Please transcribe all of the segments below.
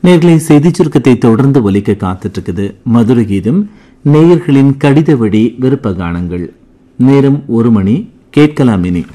நேர்களை செய்தி சுருக்கத்தை தொடர்ந்து ஒலிக்க காத்துட்டு இருக்குது மதுரை கீதம் நேயர்களின் கடித வழி விருப்ப கானங்கள் நேரம் ஒரு மணி கேட்கலாம் இனி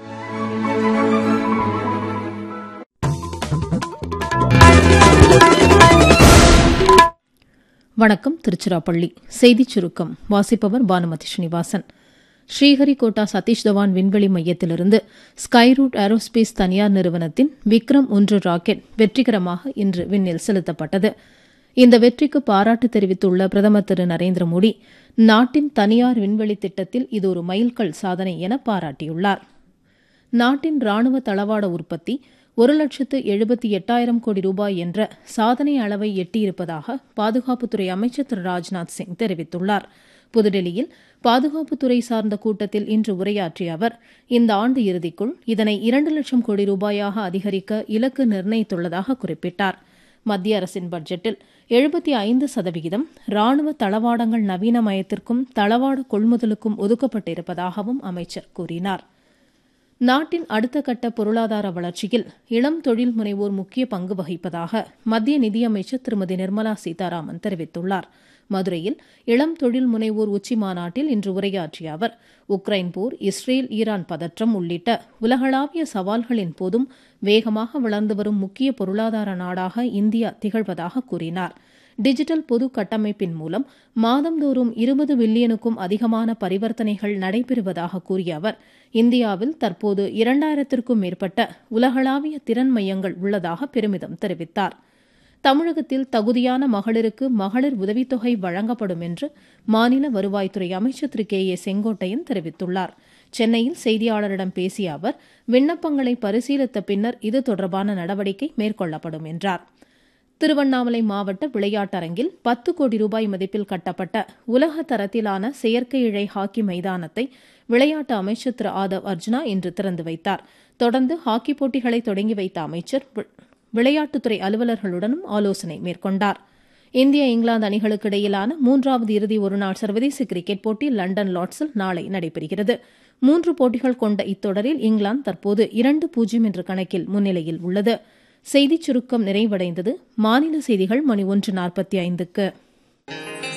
வணக்கம் திருச்சிராப்பள்ளி செய்திச் சுருக்கம் வாசிப்பவர் பானுமதி ஸ்ரீனிவாசன் ஸ்ரீஹரிகோட்டா சதீஷ் தவான் விண்வெளி மையத்திலிருந்து ஸ்கைரூட் ஏரோஸ்பேஸ் தனியார் நிறுவனத்தின் விக்ரம் ஒன்று ராக்கெட் வெற்றிகரமாக இன்று விண்ணில் செலுத்தப்பட்டது இந்த வெற்றிக்கு பாராட்டு தெரிவித்துள்ள பிரதமர் திரு நரேந்திர மோடி நாட்டின் தனியார் விண்வெளி திட்டத்தில் இது ஒரு மைல்கல் சாதனை என பாராட்டியுள்ளார் நாட்டின் ராணுவ தளவாட உற்பத்தி ஒரு லட்சத்து எழுபத்தி எட்டாயிரம் கோடி ரூபாய் என்ற சாதனை அளவை எட்டியிருப்பதாக பாதுகாப்புத்துறை அமைச்சர் திரு ராஜ்நாத் சிங் தெரிவித்துள்ளார் புதுடெல்லியில் பாதுகாப்புத்துறை சார்ந்த கூட்டத்தில் இன்று உரையாற்றிய அவர் இந்த ஆண்டு இறுதிக்குள் இதனை இரண்டு லட்சம் கோடி ரூபாயாக அதிகரிக்க இலக்கு நிர்ணயித்துள்ளதாக குறிப்பிட்டார் மத்திய அரசின் பட்ஜெட்டில் எழுபத்தி ஐந்து சதவிகிதம் ராணுவ தளவாடங்கள் நவீனமயத்திற்கும் தளவாட கொள்முதலுக்கும் ஒதுக்கப்பட்டிருப்பதாகவும் அமைச்சர் கூறினார் நாட்டின் அடுத்த கட்ட பொருளாதார வளர்ச்சியில் இளம் தொழில் முனைவோர் முக்கிய பங்கு வகிப்பதாக மத்திய நிதியமைச்சர் திருமதி நிர்மலா சீதாராமன் தெரிவித்துள்ளார் மதுரையில் இளம் தொழில் முனைவோர் உச்சி மாநாட்டில் இன்று உரையாற்றிய அவர் உக்ரைன் போர் இஸ்ரேல் ஈரான் பதற்றம் உள்ளிட்ட உலகளாவிய சவால்களின் போதும் வேகமாக வளர்ந்து வரும் முக்கிய பொருளாதார நாடாக இந்தியா திகழ்வதாக கூறினார் டிஜிட்டல் பொது கட்டமைப்பின் மூலம் மாதந்தோறும் இருபது பில்லியனுக்கும் அதிகமான பரிவர்த்தனைகள் நடைபெறுவதாக கூறிய அவர் இந்தியாவில் தற்போது இரண்டாயிரத்திற்கும் மேற்பட்ட உலகளாவிய திறன் மையங்கள் உள்ளதாக பெருமிதம் தெரிவித்தார் தமிழகத்தில் தகுதியான மகளிருக்கு மகளிர் உதவித்தொகை வழங்கப்படும் என்று மாநில வருவாய்த்துறை அமைச்சர் திரு கே ஏ செங்கோட்டையன் தெரிவித்துள்ளார் சென்னையில் செய்தியாளரிடம் பேசிய அவர் விண்ணப்பங்களை பரிசீலித்த பின்னர் இது தொடர்பான நடவடிக்கை மேற்கொள்ளப்படும் என்றார் திருவண்ணாமலை மாவட்ட விளையாட்டரங்கில் பத்து கோடி ரூபாய் மதிப்பில் கட்டப்பட்ட உலக தரத்திலான செயற்கை இழை ஹாக்கி மைதானத்தை விளையாட்டு அமைச்சர் திரு ஆதவ் அர்ஜுனா இன்று திறந்து வைத்தார் தொடர்ந்து ஹாக்கி போட்டிகளை தொடங்கி வைத்த அமைச்சர் விளையாட்டுத்துறை அலுவலர்களுடனும் ஆலோசனை மேற்கொண்டார் இந்திய இங்கிலாந்து அணிகளுக்கு இடையிலான மூன்றாவது இறுதி ஒருநாள் சர்வதேச கிரிக்கெட் போட்டி லண்டன் லார்ட்ஸில் நாளை நடைபெறுகிறது மூன்று போட்டிகள் கொண்ட இத்தொடரில் இங்கிலாந்து தற்போது இரண்டு பூஜ்ஜியம் என்ற கணக்கில் முன்னிலையில் உள்ளது செய்திச் சுருக்கம் நிறைவடைந்தது மாநில செய்திகள் மணி ஒன்று நாற்பத்தி ஐந்துக்கு